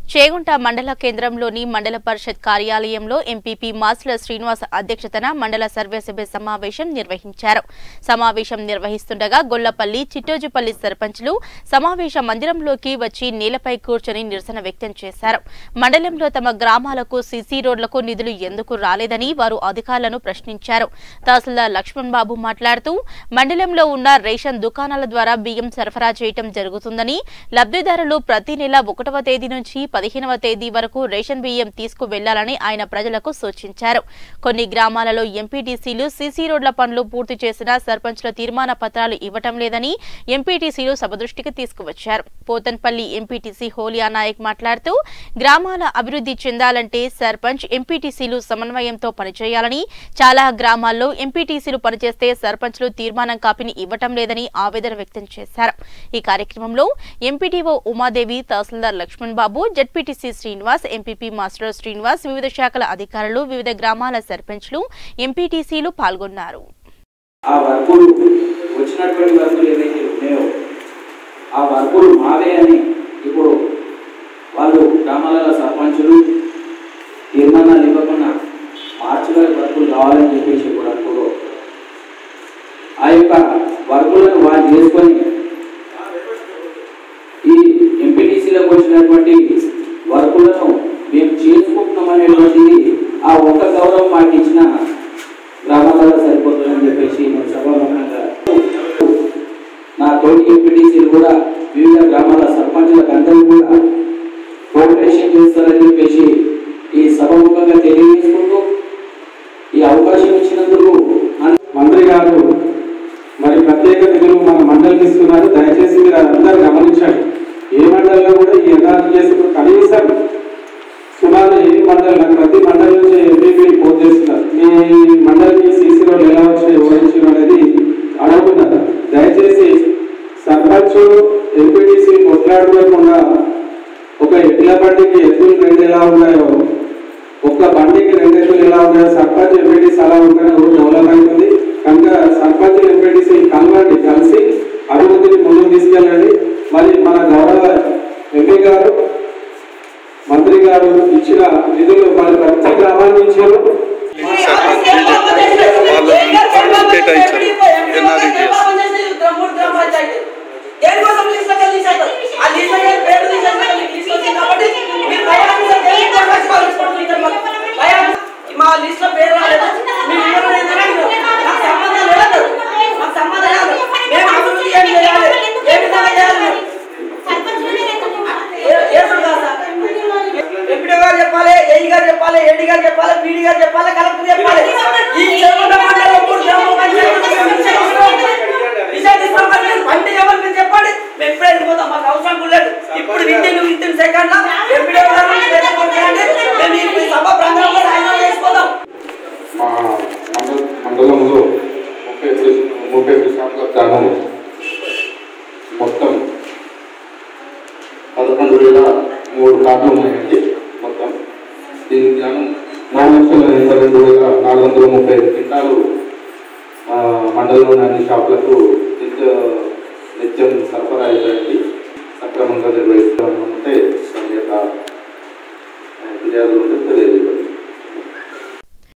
చేగుంట మండల కేంద్రంలోని మండల పరిషత్ కార్యాలయంలో ఎంపీపీ మాసుల శ్రీనివాస్ అధ్యక్షతన మండల సర్వసభ్య సమావేశం నిర్వహించారు సమావేశం నిర్వహిస్తుండగా గొల్లపల్లి చిట్టోజుపల్లి సర్పంచ్లు సమావేశ మందిరంలోకి వచ్చి నేలపై కూర్చొని నిరసన వ్యక్తం చేశారు మండలంలో తమ గ్రామాలకు సీసీ రోడ్లకు నిధులు ఎందుకు రాలేదని వారు అధికారులను ప్రశ్నించారు తహసీల్దార్ లక్ష్మణ్ బాబు మాట్లాడుతూ మండలంలో ఉన్న రేషన్ దుకాణాల ద్వారా బియ్యం సరఫరా చేయటం జరుగుతుందని లబ్ధిదారులు ప్రతి నెల ఒకటవ తేదీ నుంచి పదిహేనవ తేదీ వరకు రేషన్ బియ్యం తీసుకు వెళ్లాలని ఆయన ప్రజలకు సూచించారు కొన్ని గ్రామాలలో ఎంపీటీసీలు సీసీ రోడ్ల పనులు పూర్తి చేసిన సర్పంచ్ల తీర్మాన పత్రాలు ఇవ్వటం లేదని ఎంపీటీసీలు సభ దృష్టికి తీసుకువచ్చారు పోతన్పల్లి ఎంపీటీసీ హోలియా నాయక్ మాట్లాడుతూ గ్రామాల అభివృద్ధి చెందాలంటే సర్పంచ్ ఎంపీటీసీలు సమన్వయంతో పనిచేయాలని చాలా గ్రామాల్లో ఎంపీటీసీలు పనిచేస్తే సర్పంచ్లు తీర్మానం కాపీని ఇవ్వటం లేదని ఆవేదన వ్యక్తం చేశారు ఈ కార్యక్రమంలో MPTO Umadevi tahsildar Lakshman Babu ZPTC Srinivas MPP master Srinivas వివిధ శాఖల అధికారులు వివిధ గ్రామాల సర్పంచ్లు ఎంపీటీసీలు పాల్గొన్నారు ఆ వర్కులు వచ్చినటువంటి వర్కులు ఏవైతే ఉన్నాయో ఆ వర్కులు మావే అని ఇప్పుడు వాళ్ళు గ్రామాలలో సర్పంచులు తీర్మానాలు ఇవ్వకుండా మార్చి గారి వర్కులు కావాలని చెప్పేసి కూడా ఇప్పుడు ఆ యొక్క వర్కులను వాళ్ళు చేసుకొని ఈ ఎంపీటీసీలకు వచ్చినటువంటి వర్కులను మేము చేసుకుంటున్నామనేటువంటిది ఆ ఒక్క గౌరవం మాకు ఇచ్చిన గ్రామాలలో సరిపోతుందని చెప్పేసి నేను సభాముఖంగా నా తోటి ఎంపీటీసీలు కూడా వివిధ గ్రామాల సర్పంచులకు అందరూ కూడా కోఆపరేషన్ చేస్తారని చెప్పేసి ఈ సభాముఖంగా తెలియజేసుకుంటూ ఈ అవకాశం ఇచ్చినందుకు అన్- మంత్రి గారు మరి ప్రత్యేక నిధులు మన మండలికి ఇస్తున్నారు దయచేసి మీరు అందరూ గమనించండి ఏ మండలిలో కూడా ఈ యథార్థ చేసి ఇప్పుడు కనీసం సుమారు ఏ మండలి ప్రతి మండలి నుంచి ఎంపీపీ ఫోన్ చేస్తున్నారు మీ మండలికి సీసీ రోడ్లు ఎలా వచ్చాయి ఓడించారు అనేది అడుగుతున్నారు దయచేసి సర్పంచ్ ఎంపీటీసీ కొట్లాడుకోకుండా ఒక ఎడ్ల బండికి ఎత్తులు రెండు ఎలా ఉన్నాయో ఒక్క బండికి రెండు ఎత్తులు ఎలా ఉన్నాయో సర్పంచ్ ఎంపీటీసీ అలా ఉంటేనే ఊరు డెవలప్ అవుతుంది కనుక సర్పంచ్ ఎంపీటీసీ కలవండి కలిసి అభివృద్ధిని ముందుకు తీసుకెళ్ళండి మరి మన గౌరవ ఎంపీ గారు మంత్రి గారు ఇచ్చిన నిధులు మరి ప్రతి గ్రామాన్ని ఇచ్చారు మా లిస్ట్ లో పేరు రాలేదు మీరు ఎవరు లేదని అడిగారు. నాకు సంబంధం లేదు నాకు సంబంధం లేదు మేము అభివృద్ధి ఏం చేయాలి ఏ విధంగా చేయాలి ఏ- ఏసుడు కాదు సార్. ఎంపీడీ గారు చెప్పాలి ఏఈ గారు చెప్పాలి ఏడీ గారు చెప్పాలి పీడీ గారు చెప్పాలి కలెక్టర్ చెప్పాలి ఈ చెరువుల మండలం మూడు గ్రామ పంచాయతీలు రిజల్ట్ ఇస్తాం కదా మీరు అంటే ఎవరు మీరు చెప్పండి మేము ఎప్పుడు వెళ్ళిపోతాం మాకు అవసరం కూడా లేదు ఇప్పుడు విత్తిన్ విత్తిన్ సెకండ్ ఎంపీడీ గారు మీరు చేయండి. మేము ఈ సభ ప్రాంగణంలో రాజీనామా చేసుకోదాం మా మండల మండలంలో ముప్పై కృషి ముప్పై కృష్ణాల గాను మొత్తం పదకొండు వేల మూడు కార్డులు ఉన్నాయండి మొత్తం దీనికి గాను మూడు లక్షల ఎనభై రెండు వేల నాలుగు వందల ముప్పై ఐదు క్వింటాలు ఆ, మండలంలోని అన్ని షాపులకు నిత్య నిత్యం సరఫరా అవుతాయండి సక్రమంగా నిర్వహిస్తామంటే దాని యొక్క ఫిర్యాదులు ఉంటే తెలియజేయబడుతుంది